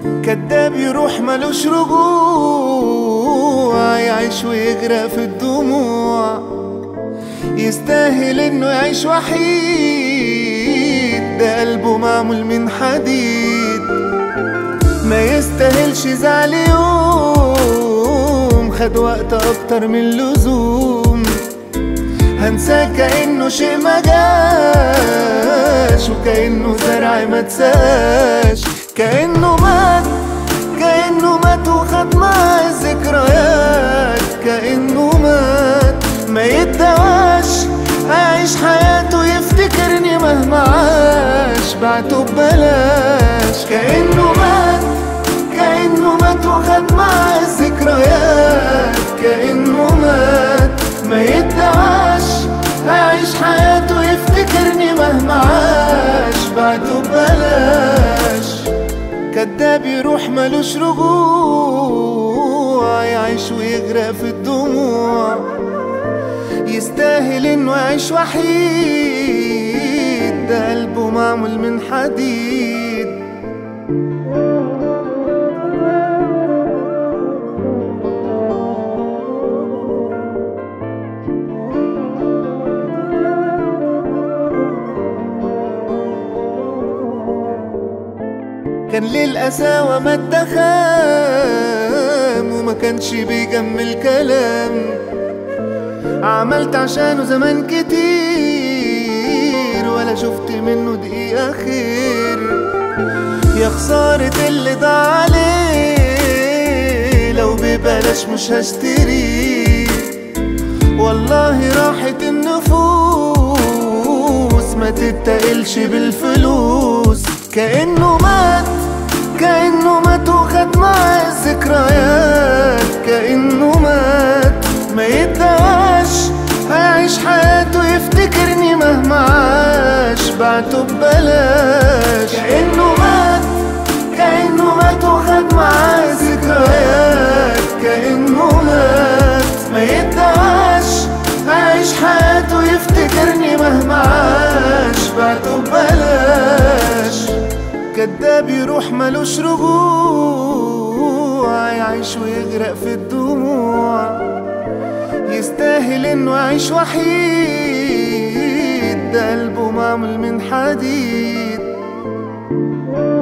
كداب يروح ملوش رجوع يعيش ويغرق في الدموع يستاهل انه يعيش وحيد ده قلبه معمول من حديد ما يستاهلش زعل يوم خد وقت اكتر من اللزوم هنساه كأنه شيء ما جاش وكأنه زرع ما تساش كأنه مات كأنه مات وخد معاه الذكريات كأنه مات ما يدواش أعيش حياته يفتكرني مهما عاش بعته ببلاش كأنه مات كأنه مات وخد معاه الذكريات كأنه مات ما يدعاش أعيش حياته يفتكرني مهما عاش بعده ببلاش كداب يروح ملوش رجوع يعيش ويغرق في الدموع يستاهل انه يعيش وحيد ده قلبه معمول من حديد كان للقساوة ما الدخام وما كانش بيجمل كلام عملت عشانه زمان كتير ولا شفت منه دقيقة خير يا خسارة اللي ضاع عليه لو ببلاش مش هشتريه والله راحت النفوس ما تتقلش بالفلوس كأنه مات كأنه مات وخد معاه الذكريات كأنه مات ما يدواش هيعيش حياته يفتكرني مهما عاش بعته ببلاش كأنه مات كأنه مات وخد معاه ذكريات كأنه مات ما يدواش هيعيش حياته يفتكرني مهما عاش بعته ببلاش كداب يروح ملوش رجوع يعيش ويغرق في الدموع يستاهل انه يعيش وحيد ده قلبه معمول من حديد